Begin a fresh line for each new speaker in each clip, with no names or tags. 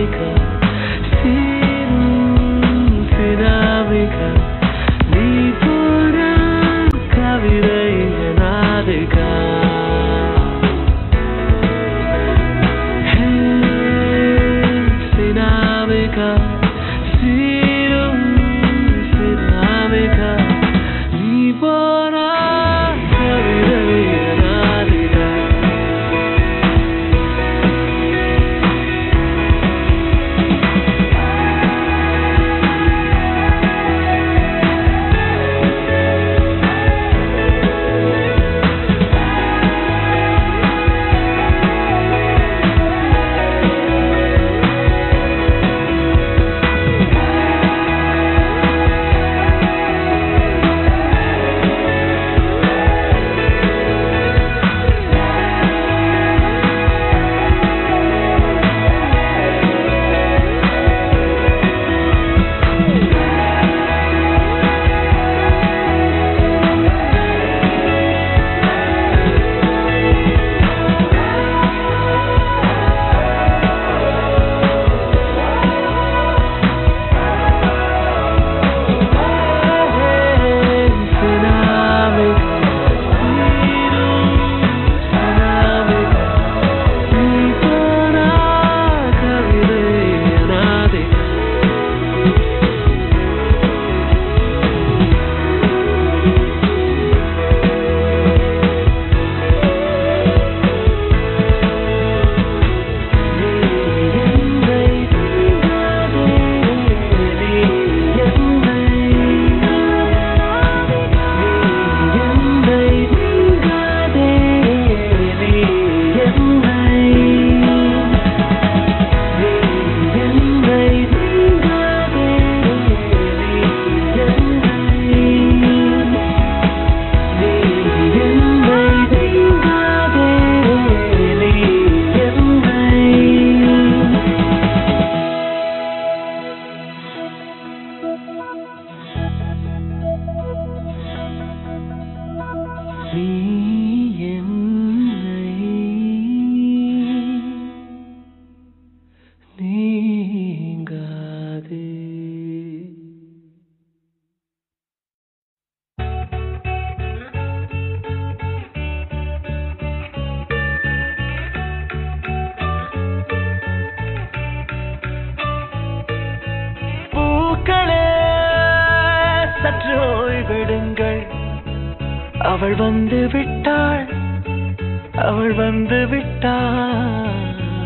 சினாமிகா சீரும் சினாமிகா நீ போன கவிதை நாதிகா சினாமிகா சீரும் சினாமிகா நீ போன கவிதை நாதிகா நீ என்னை நீங்காதே பூக்களே சற்று ஓய்வெடுங்கள் அவள் வந்து விட்டாள் அவள் வந்து விட்டாள்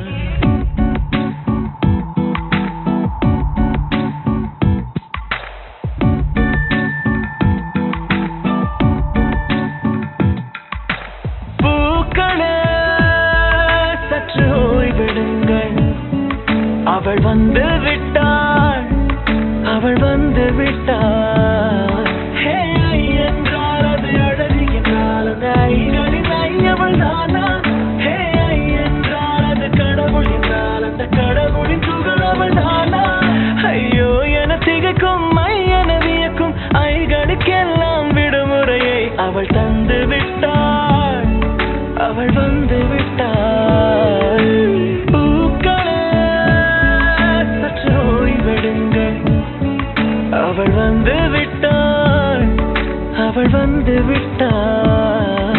பூக்களே சற்று ஓய்வெடுங்கள் அவள் வந்து விட்டாள் அவள் வந்து விட்டாள் ஹே, ஐ என்றால் அது அழகு என்றால் அந்த ஐகளின் ஐ அவள் தானா ஹே, ஐ என்றால் அது கடவுள் என்றால் அந்த கடவுளின் துகள் அவள் தானா ஐயோ என திகைக்கும் ஐ என வியக்கும் ஐகளுக்கெல்லாம் விடுமுறையை அவள் தந்து விட்டாள் அவள் வந்து விட்டாள் பூக்களே சற்று ஓய்வெடுங்கள் அவள் வந்து விட்டாள் அவள் வந்து விட்டாள்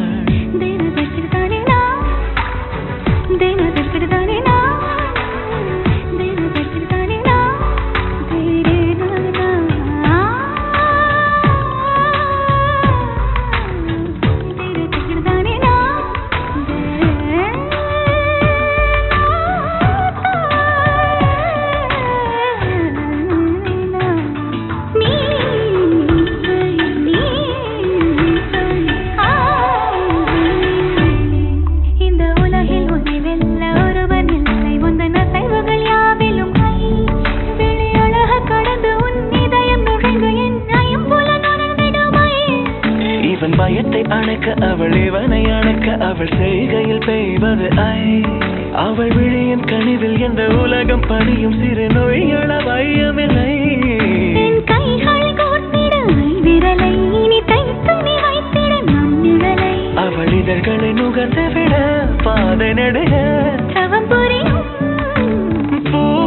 இந்த உலகில் உன்னை வெல்ல ஒருவர் இல்லை உந்தன் அசைவுகள் யாவிலும் கை விழி அழக கடந்து உன் இதயம் நுழைந்து என்னையும் புல நுழைந்திடுமை
இவன் பயத்தை அணைக்க அவள் இவனை அணைக்க அவள் செய்கையில் பெய்வது ஐ அவள் விழியின் கனிவில் எந்த உலகம் பணியும் சிறு நோய்கள வையமில்லை
என் கைகள் கோர்த்திட விரலை இனி தைத்து நீ வைத்திட நம் நிழலை
அவள் இதழ்களை நுகர்ந்து விட பாதை நடுக
தவம் புரியும்
பூ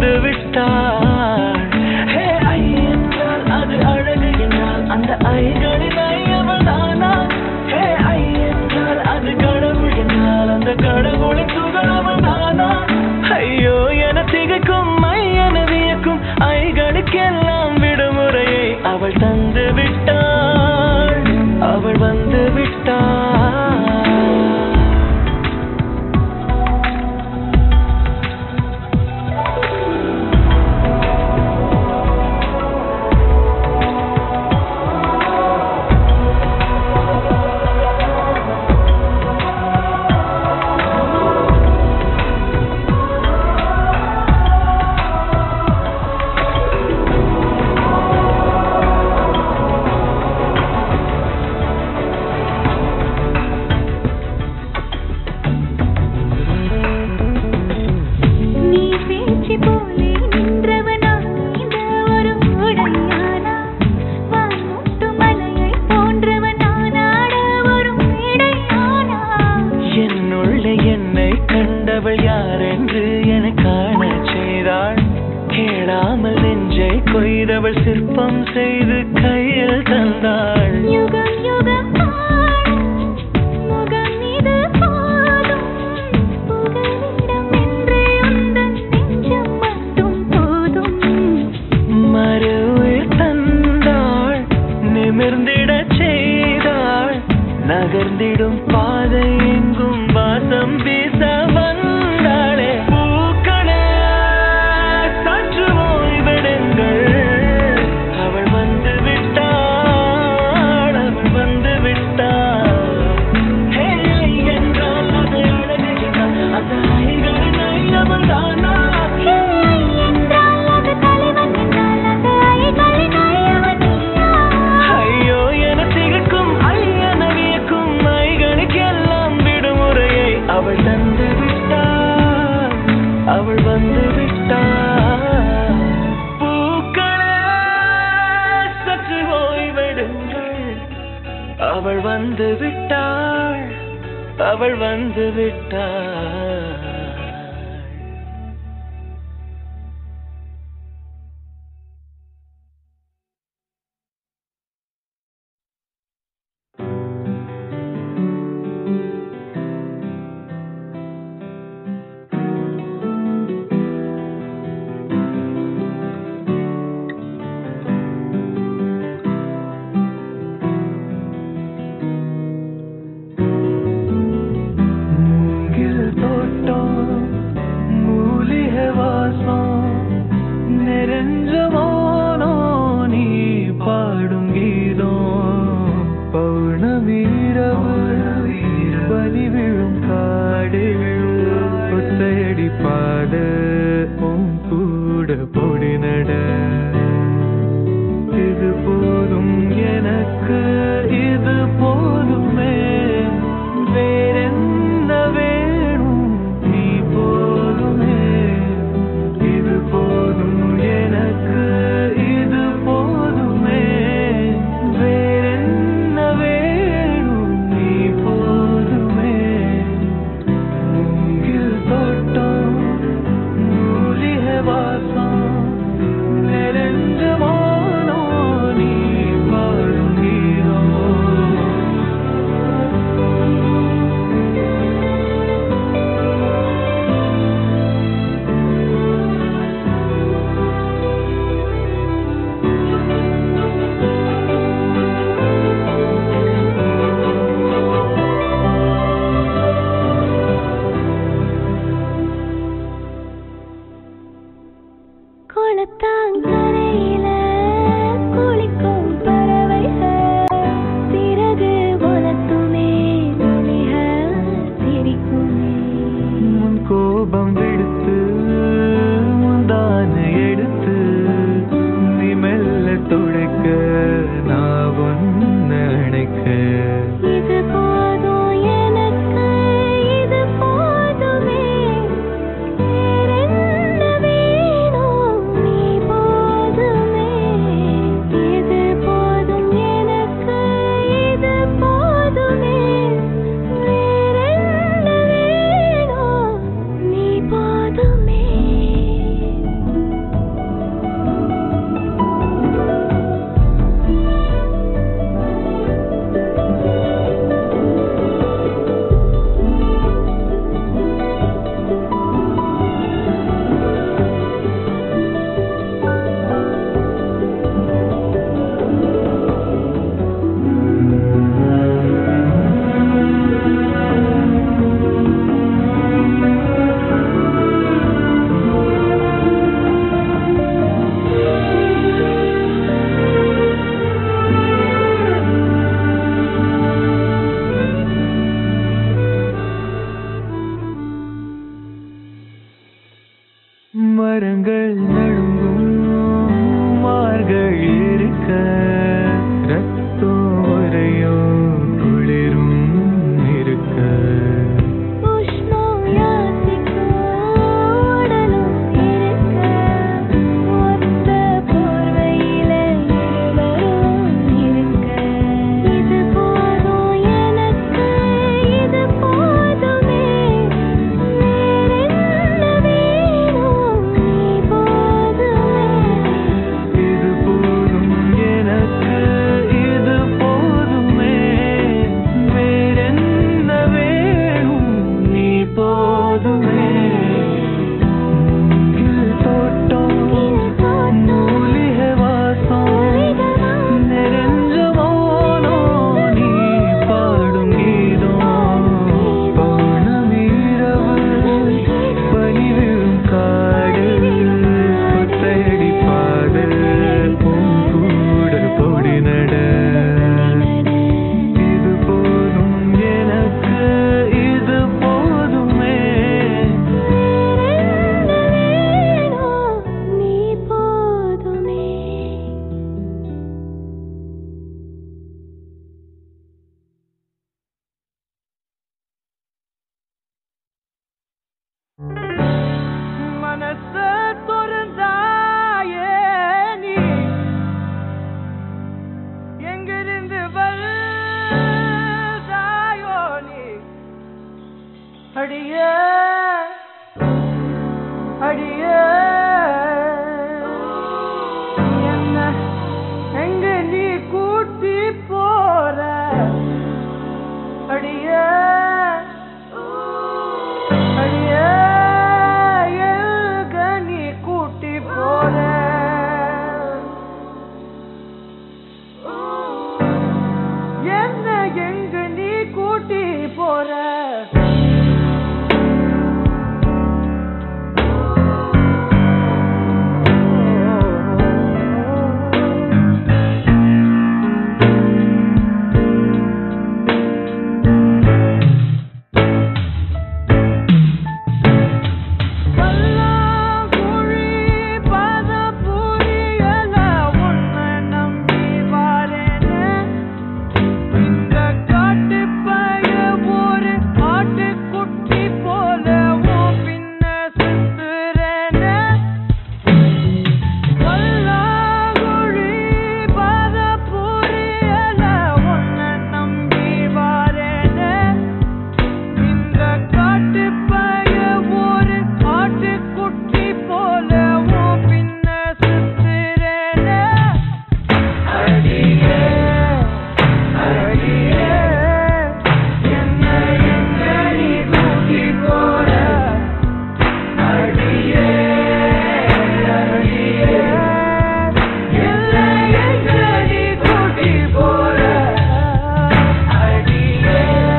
தந்து விட்டாள் ஹே ஐ என்றால் அது அழகு என்றால் அந்த ஐகளின் ஐ அவள் தானா ஹே ஐ என்றால் அது கடவுள் என்றால் அந்த கடவுளின் துகள் அவள் தானா ஐயோ என திகைக்கும் ஐ என வியக்கும் ஐகளுக்கெல்லாம் விடுமுறையை அவள் தந்து விட்டாள் அவள் வந்து விட்டாள்
நீ பேச்சு போலே நின்றவனா இந்த ஒரு உடையானா வான்முட்டு மலையை போன்றவனானாட ஒரு இடையானா
என்னுள்ளே என்னை கண்டவள் யார் என்று என காணச் செய்தாள் கேளாமல் நெஞ்சை கொய்தவள் சிற்பம் செய்து கையில் தந்தாள்
யுகம் யுகம் ஆடும் முகம் இது போதும் புகலிடம் என்றே உந்தன் நெஞ்சம் மட்டும் போதும்
மறு உயிர் தந்தாள் நிமிர்ந்திடச் செய்தாள் நகர்ந்திடும் பாதை எங்கும் வாசம் வீச வந்தாளே பூக்களே சற்று ஓய்வெடுங்கள் அவள் வந்து விட்டாள் அவள் வந்து விட்டாள் ஹே என்றால் அது அழகு என்றால் அந்த ஐகளின் ஐ அவள் தானா
என்றால் அது தலைவன் என்றால் அந்த ஐகளின் ஐயவன் நீயா
ஐயோ என திகழ்க்கும் ஐயன வியக்கும் ஐகளுக்கெல்லாம் விடுமுறையை அவள் தந்து விட்டாள் அவள் வந்து விட்டாள் பூக்களே சற்று ஓய்வெடுங்கள் அவள் வந்து விட்டாள் அவள் வந்து விட்டாள் மூங்கில் தோட்டம் மூலிகை வாசம் நிறைஞ்ச வானோ நீ பாடும் கீதம் பௌர்ணமீரவு பலி விழும் காடு ஒத்தையடி பாத உன் கூட பொடி நட இது போதும் எனக்கு இது போதுமே வேறென்ன வேணும் நீ போதுமே இது போதும் எனக்கு இது போதுமே வேறென்ன வேணும் நீ
அடியே அடியே என்ன எங்க நீ கூட்டி போற அடியே அடியே எங்க நீ கூட்டி போற என்ன எங்க நீ கூட்டி போற பல்லாங்குழி பதப்புரியல உன்னை நம்பி வாரேனே இந்த காட்டுப் பய ஒரு ஆட்டுக்குட்டி போல உன் பின்ன சுத்துறேனே. பல்லாங்குழி பதப்புரியல உன்னை நம்பி வாரேனே. இந்த காட்டுப் பய ஒரு ஆட்டுக்குட்டி போல உன் பின்ன சுத்துறேனே. அடியே அடியே என்ன எங்க நீ கூட்டி போற அடியே அடியே என்ன எங்க நீ கூட்டி போற அடியே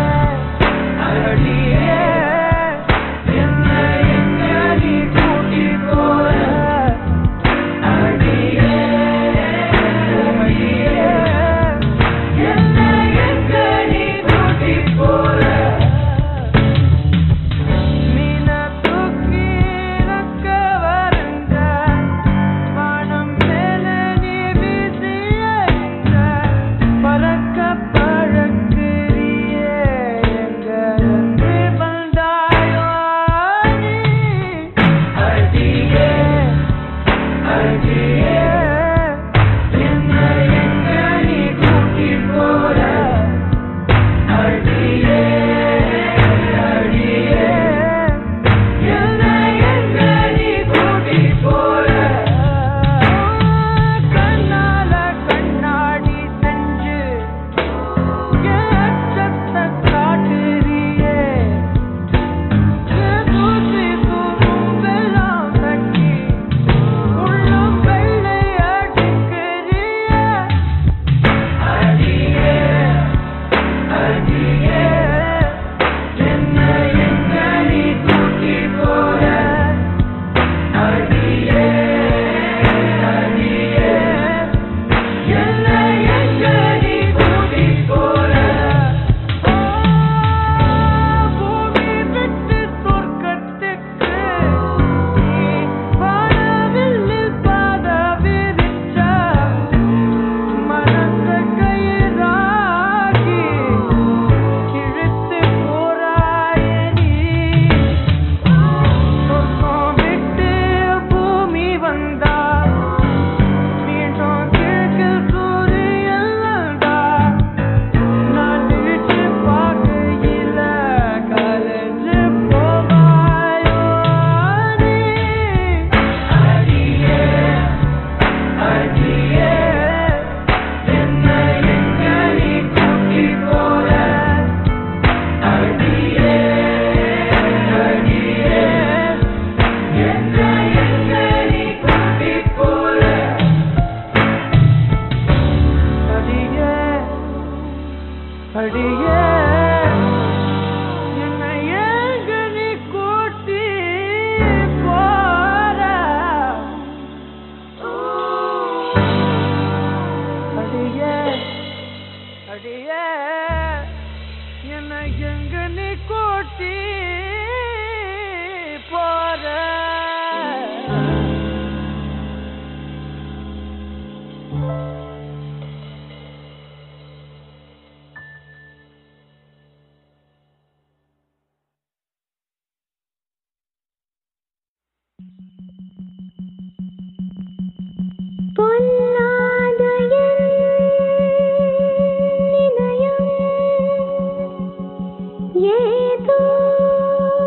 அடியே என்ன எங்க நீ கூட்டி போற அடியே அடியே என்ன எங்க நீ கூட்டி போற மீன தூக்கி நக்க வருந்த வானம் மேல நீ வீசியறிந்த பறக்க பழக்கிறியே எங்க இருந்து வந்தாயோ நீ அடியே அடியே என்ன எங்க நீ கூட்டி போற அடியே அடியே என்ன எங்க நீ கூட்டி போற கண்ணால கண்ணாடி செஞ்சு ஏற்றத்தை காட்டுறியே தூசி துரும்பெல்லாம் கட்டி உள்ளம் வெள்ளை அடிக்கிறியே அடியே அடியே என்ன எங்க நீ கூட்டி போற அடியே அடியே என்ன எங்க நீ கூட்டி போற பூமி விட்டு சொர்க்கத்துக்கு நீ வானவில்லில் பாத விரிச்ச மனச கயிறாக்கி இழுத்து போறாயே நீ சொர்க்கம் விட்டு பூமி வந்தா மீண்டும் கிழக்கு சூரியன் வந்தா நான் நினைச்சு பார்க்கையில கலைஞ்சு போவாயோ நீ அடியே அடியே என்ன எங்க நீ கூட்டி போற அடியே அடியே என்ன எங்க நீ கூட்டி போற அடியே அடியே என்ன எங்க நீ கூட்டி போற அடியே அடியே என்ன எங்க நீ கூட்டி போற
பொல்லாத என் இதயம் ஏதோ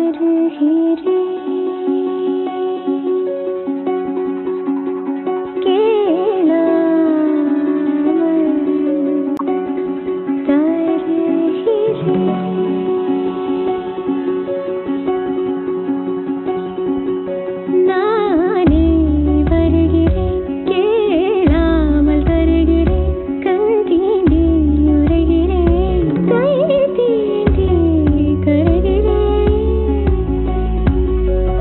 நானே வருகிறேன் கேளாமல் தருகிறேன் கண் தீண்டி உரைகிறேன் கை தீண்டி கருகிறேன்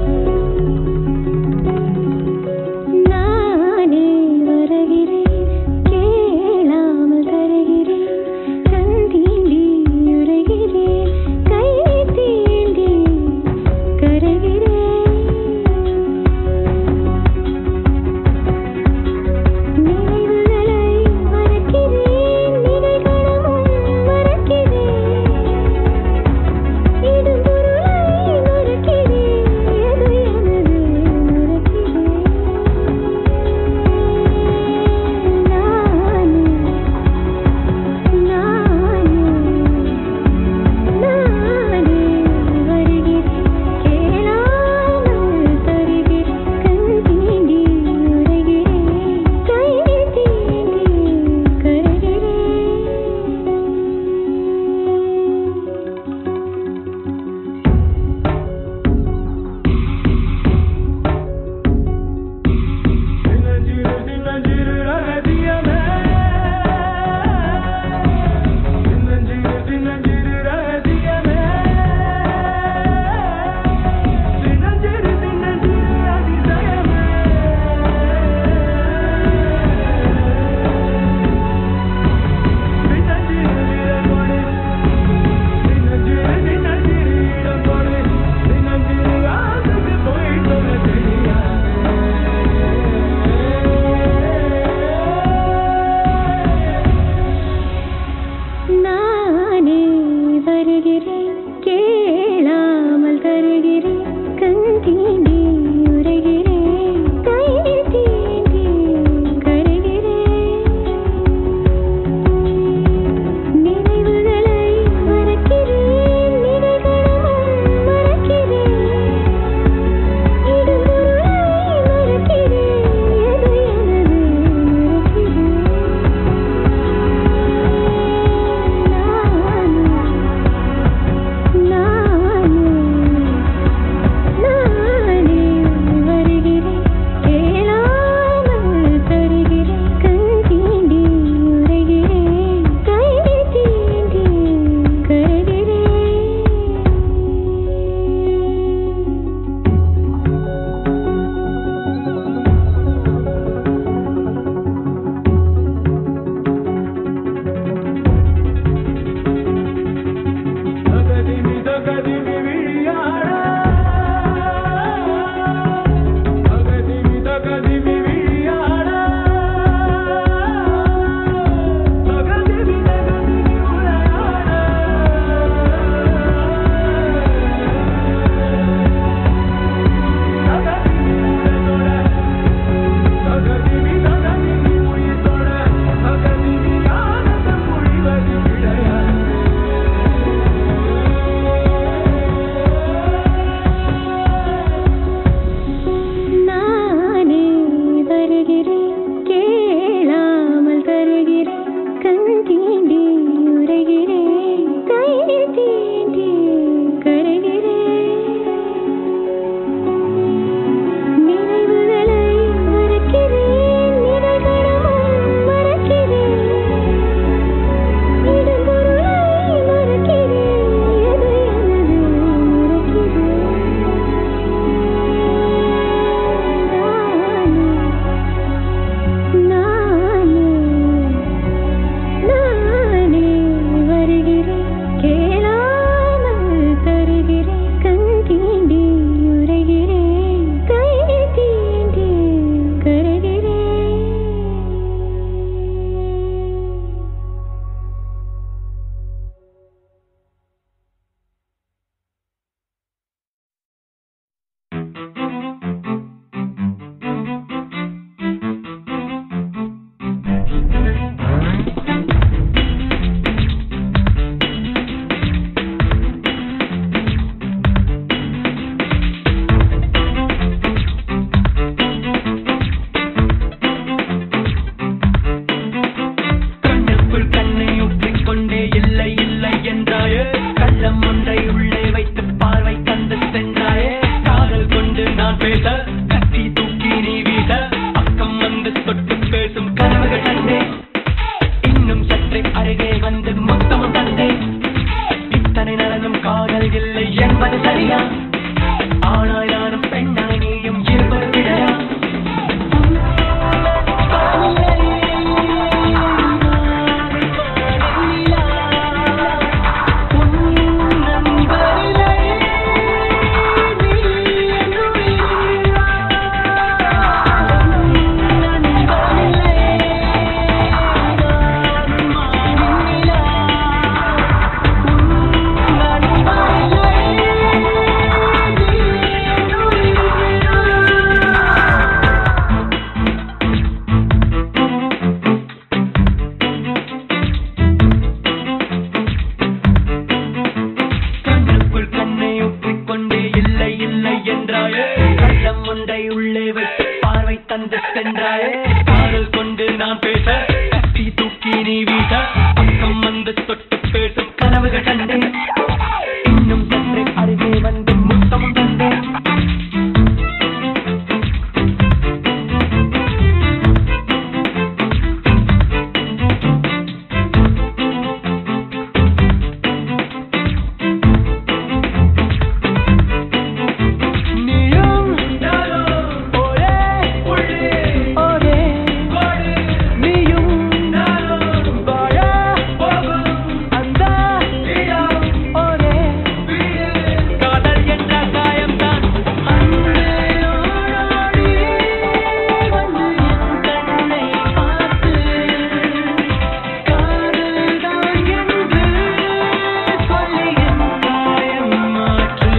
மண்டை உள்ளே வைத்து பார்வை தந்து சென்றாயே காதல் கொண்டு நான் பேச கத்தி தூக்கி நீ வீச பக்கம் வந்து தொட்டு பேசும் கனவுகள் கண்டேன் இன்னும் சற்றே அருகே வந்து முத்தமும் தந்தேன் நீயும் ஒரே ஒரே நீயும் வாழ அந்த ஒரே காதல் என்ற காயம்தான் அன்பே ஓடாடி வந்து என் கண்ணை பார்த்து காதல்தான் என்று சொல்லி என் காயம் மாற்று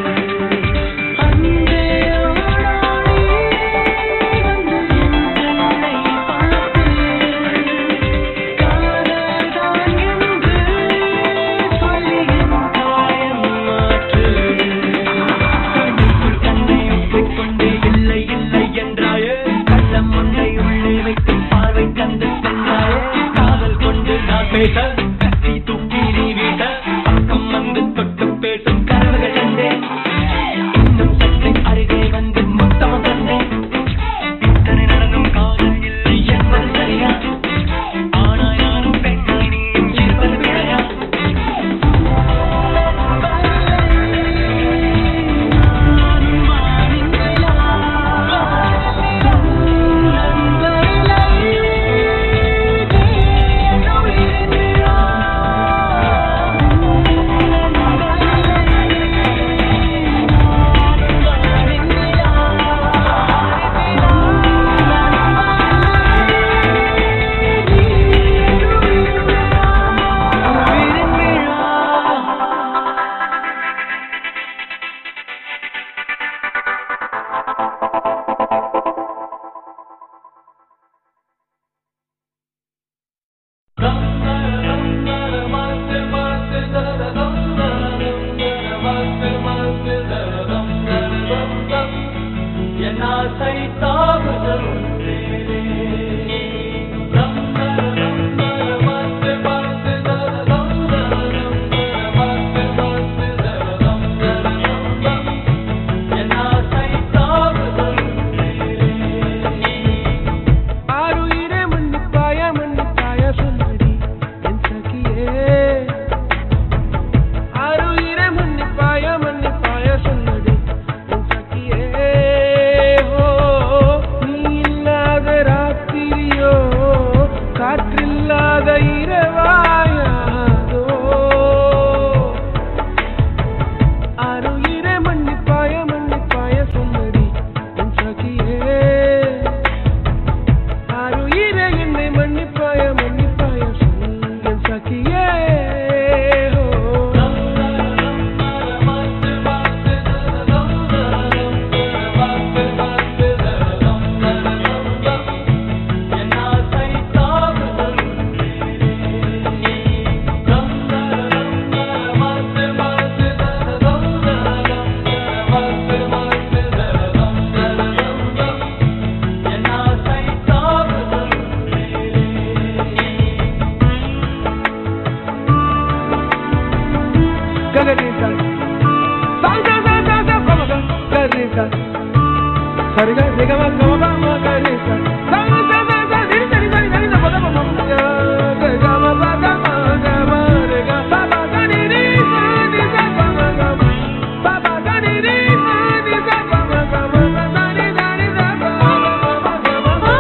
அன்பே ஓடாடி வந்து என் கண்ணை பார்த்து காதல்தான் என்று சொல்லி என் காயம் மாற்று கண்ணுக்குள் கண்ணை ஒப்பிக்கொண்டு இல்லை இல்லை என்றாயே கள்ளம் ஒன்றை உள்ளே வைத்து பார்வை தந்து சென்றாயே காதல் கொண்டு நான் பேச கத்தி தூக்கி நீ வீச பக்கம் வந்து தொட்டு பேசும் கனவுகள் கண்டேன் இன்னும் சற்றே அருகே வந்து முத்தம் தந்தேன் இத்தனை நடந்தும் காதல் இல்லை என்பது சரியா ஆனா யாரும் பெண்ணாய் நீயும் இருப்பது பிழையா என் ஆசை தாவுதல் என் ஆசை தாவுதல்
ஆருயிரே மன்னிப்பாய மன்னிப்பாய சொல்லடி என் சகியே ஆருயிரே மன்னிப்பாய மன்னிப்பாய சொல்லடி என் சகியே ஓ நீ இல்லாத ராத்திரியோ காற்றில்லாத இரவாயாதோ ஆருயிரே மன்னிப்பாய மன்னிப்பாய சொல்லடி என் சகியே ஆருயிரே என்னை மன்னிப்பாய மன்னிப்பாய சொல் என் சகியே ஓ. Gagarisa. Sa sa sa sa sa pa ma ga garisa. Sa re ga re ga ma ga ma ba ma garisa. Sa sa sa sa sa ni ni ni ni ni ni pa da pa ma ga ga ga ma ba ga ma ga ma re ga ba ba ga ni ni sa ni sa pa ma ga ma. Ba ba ga ni ni sa ni sa pa ma ga ma ma sa ni sa ni sa pa ma ga ma ga ma ma.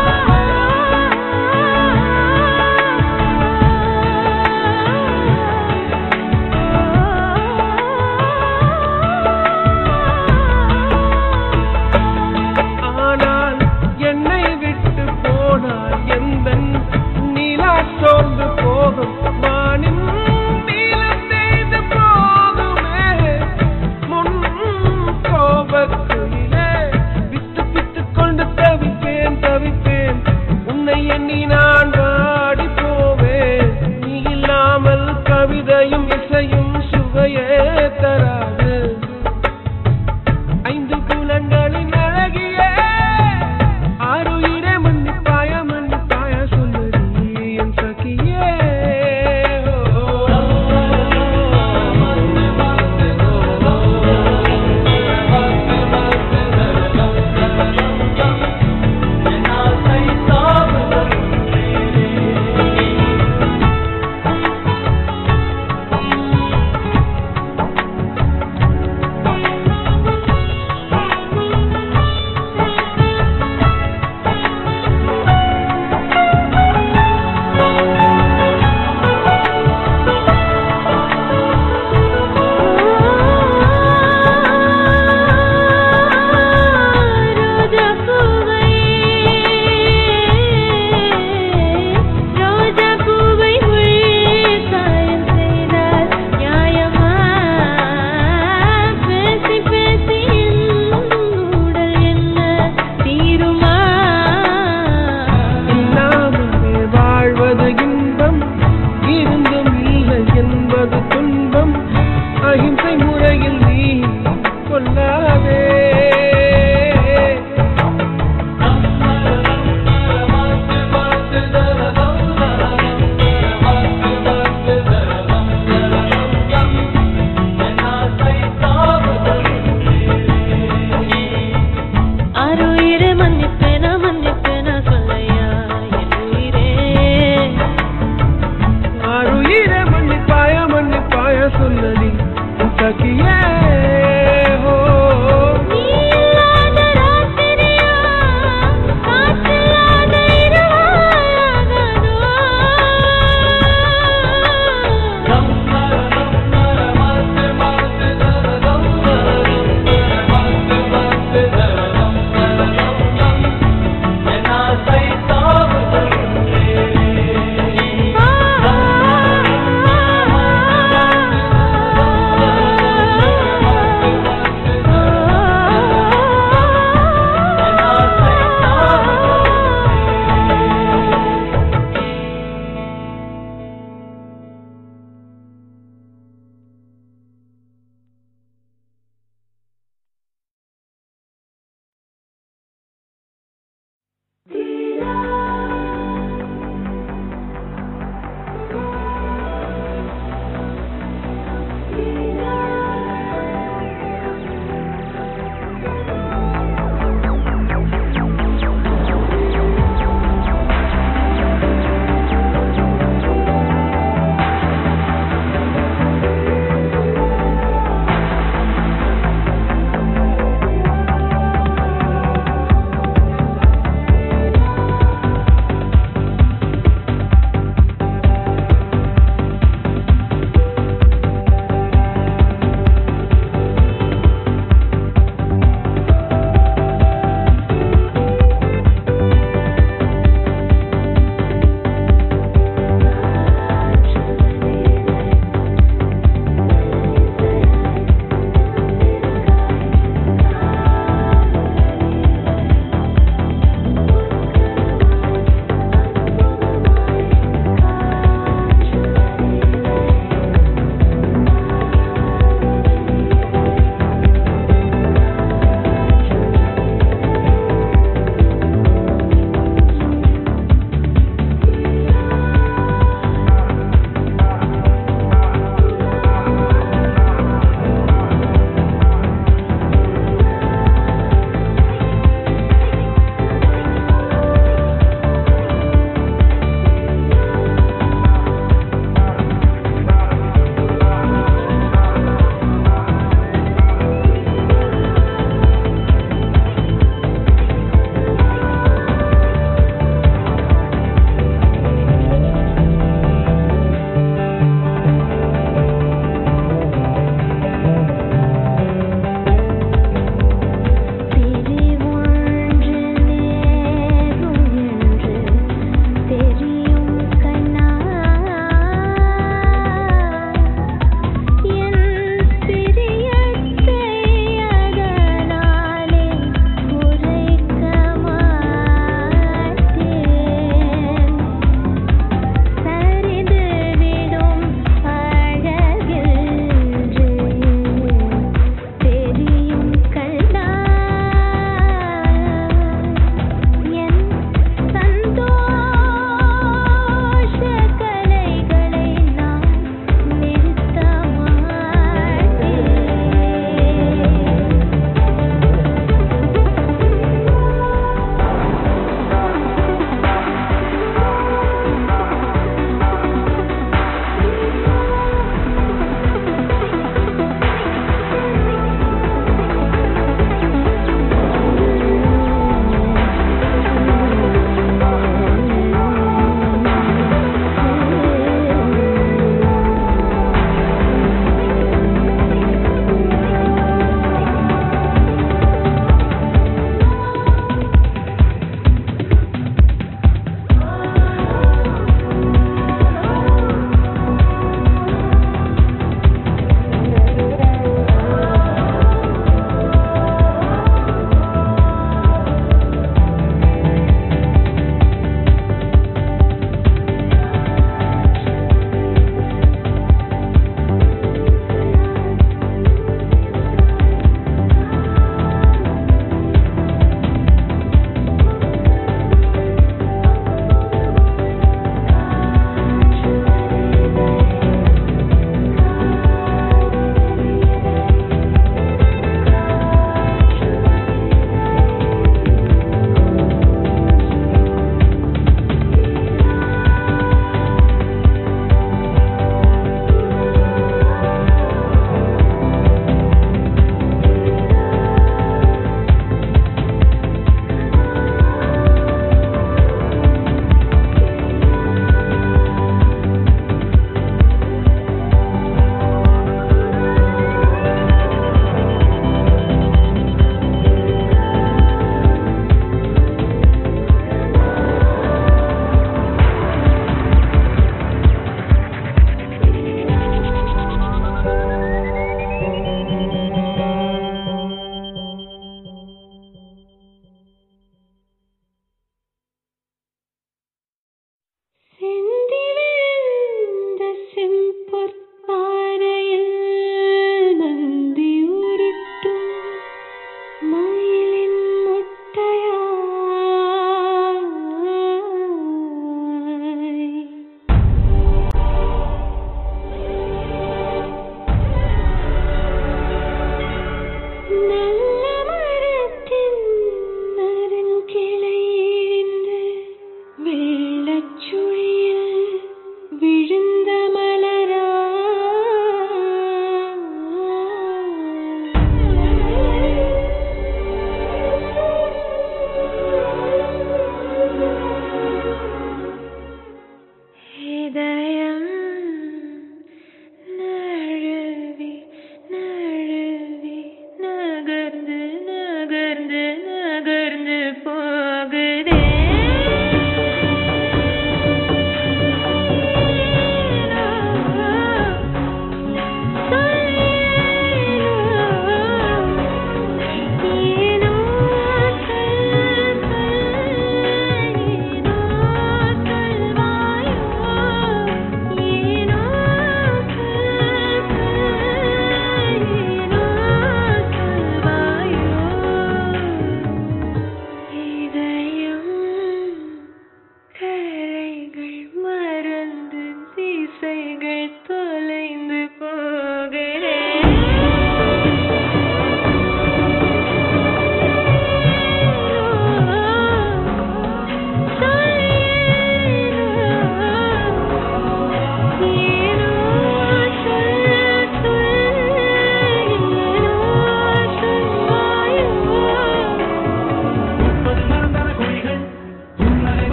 ஆனால் என்னை விட்டு போனால் எந்த நிலா சோர்ந்து போகும் வானின் நீலம் தேய்ந்து போகுமே முன் கோபத்திலே வித்து பித்து கொண்டு தவிப்பேன் தவிப்பேன் உன்னை எண்ணி நான் வாடி போவேன் நீ இல்லாமல் கவிதையும் இசையும் சுவையே தராது ஐந்து புலன்களின் அழகிய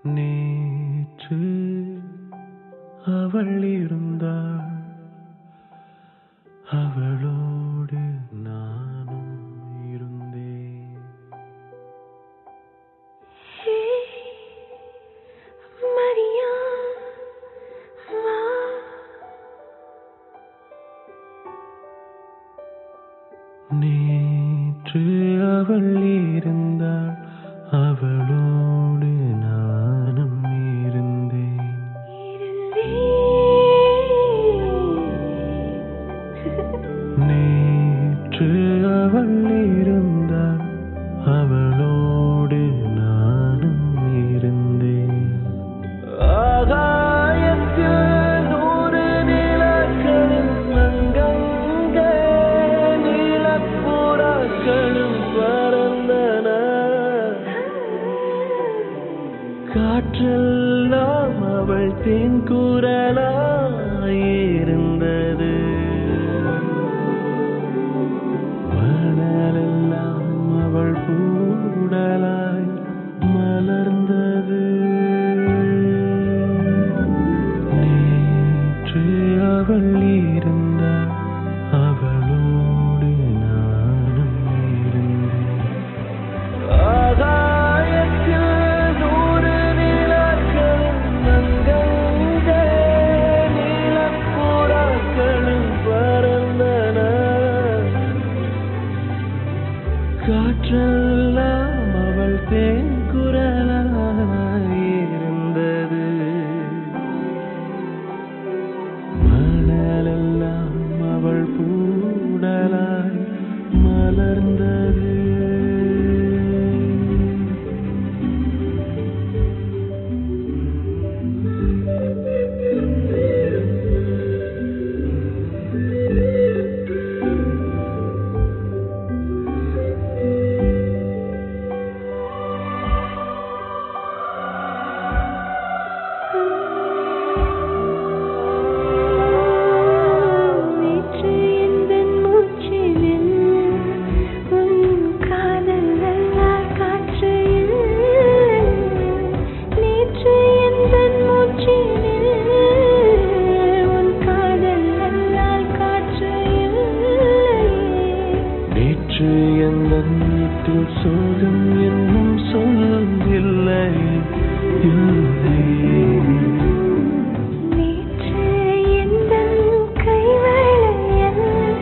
நேற்று அவள் இருந்தாள் அவளோடு நானும் இருந்தேன்
மரியா வா
நேற்று அவள் இருந்தாள் அவளோடு நானும் இருந்தேன் நேற்று அவள் இருந்தாள் அவளோடு நானும் இருந்தேன் ஆகாயத்தில் நூறு நிலக்களின் அங்கங்கே நீலப்புறாக்களும் பறந்தன காற்றெல்லாம் அவள் தென்குரலாயிருந்தது மணலெல்லாம் அவள் பூடலாய் மலர்ந்தது நேற்று அவள் இருந்தாள் அவளோடு நானும் இருந்தேன் ஆகாயத்தில் நூறு நிலக்களும் அங்கங்கே நீலப்புறாக்களும் பறந்தன காற்றெல்லாம் அவள் தேன்குரலாயிருந்தது மணலெல்லாம் அவள் பூடலாய் மலர்ந்தது
நேற்று எந்தன் மூச்சினில் உன் காதல் அல்லால் காற்று இல்லை. நேற்று எந்தன் மூச்சினில் உன் காதல் அல்லால் காற்று இல்லை.
நேற்று எந்த வீட்டில் சோகம் என்னும் சொல்லில்லை இல்லை
நேற்று எந்தன் கைவளையல்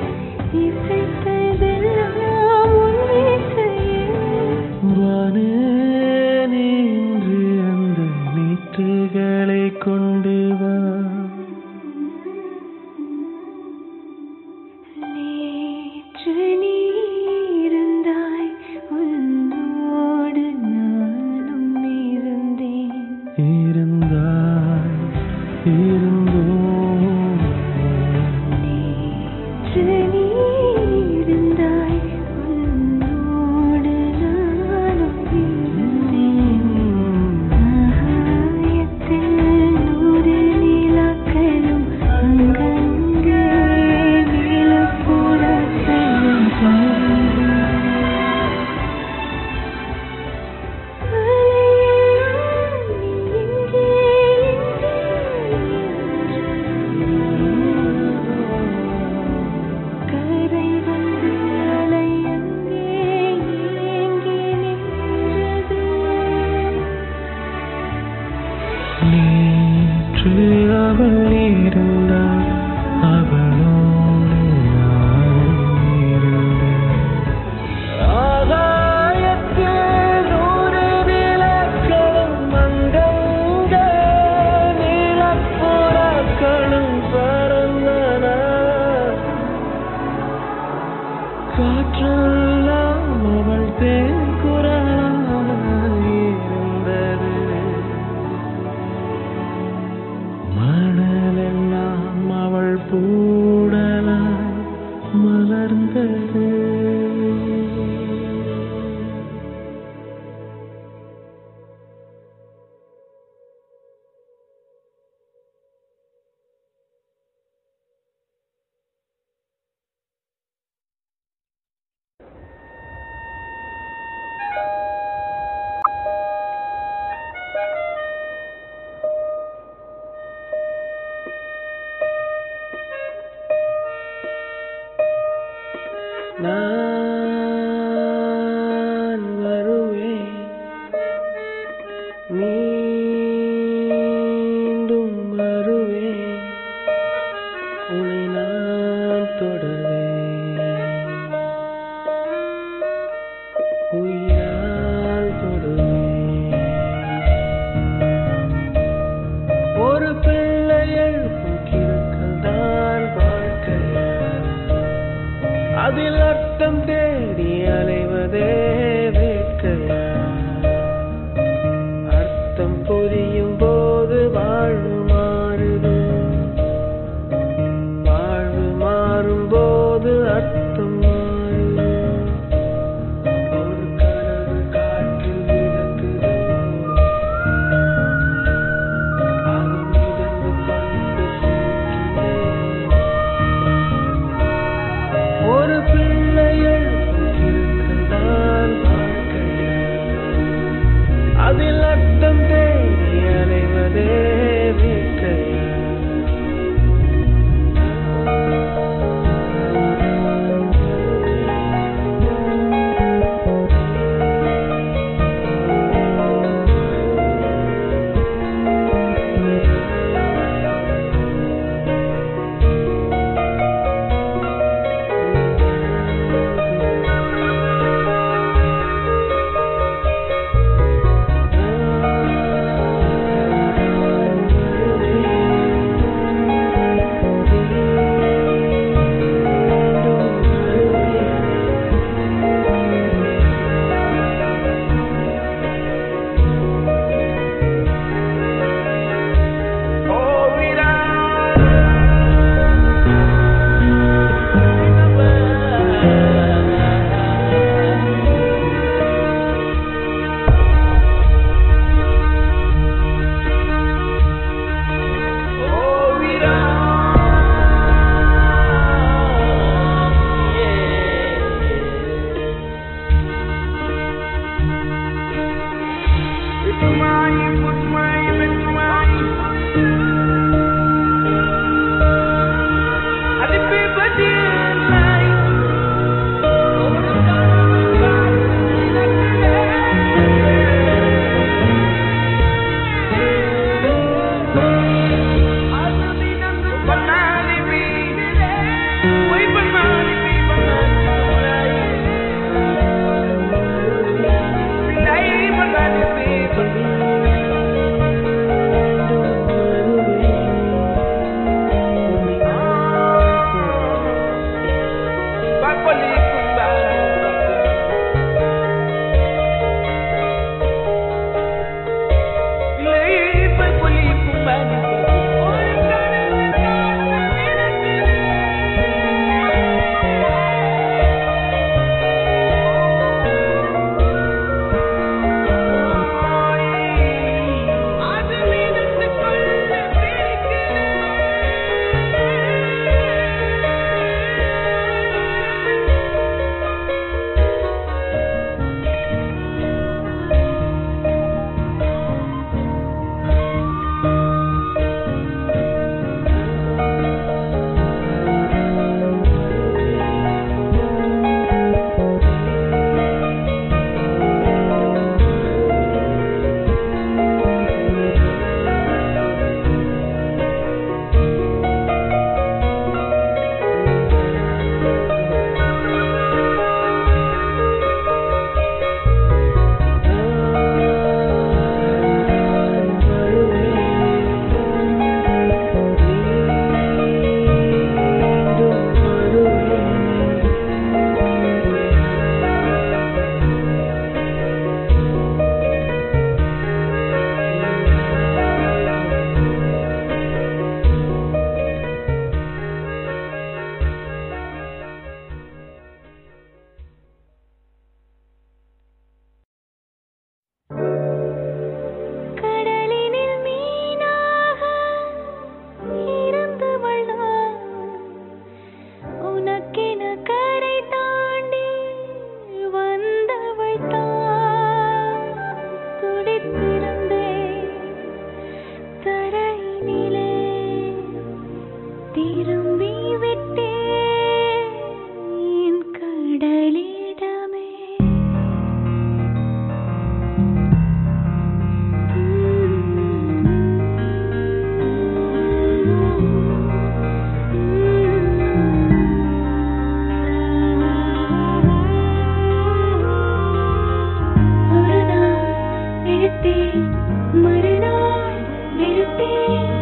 இசைத்ததெல்லாம் உன் இசையே.
வானே நின்று அந்த நீற்றுகளை கொண்டு வா
நேற்று நீ இருந்தாய் உன்னோடு நானும் இருந்தேன்
இருந்தாய் இருந்தோம்
நேற்று நீ இருந்தாய் உன்னோடு நானும் இருந்தேன் ஆகாயத்தில் நூறு நிலாக்களும் அங்கங்கே நீலப்புறாக்களும் பறந்தன. அலையெல்லாம் நீ எங்கே எங்கே கரை வந்து அலை அங்கே ஏங்கி நின்றது
நேற்று அவள் இருந்தாள் அவளோடு நானும் இருந்தேன் ஆகாயத்தில் நூறு நிலக்களும் அங்கங்கே நீலப்புறாக்களும் பறந்தன காற்றெல்லாம் அவள் தேன்குரலாயிருந்தது மணலெல்லாம் அவள்
இழுத்தேன் மறுநாள் வெறுத்தேன்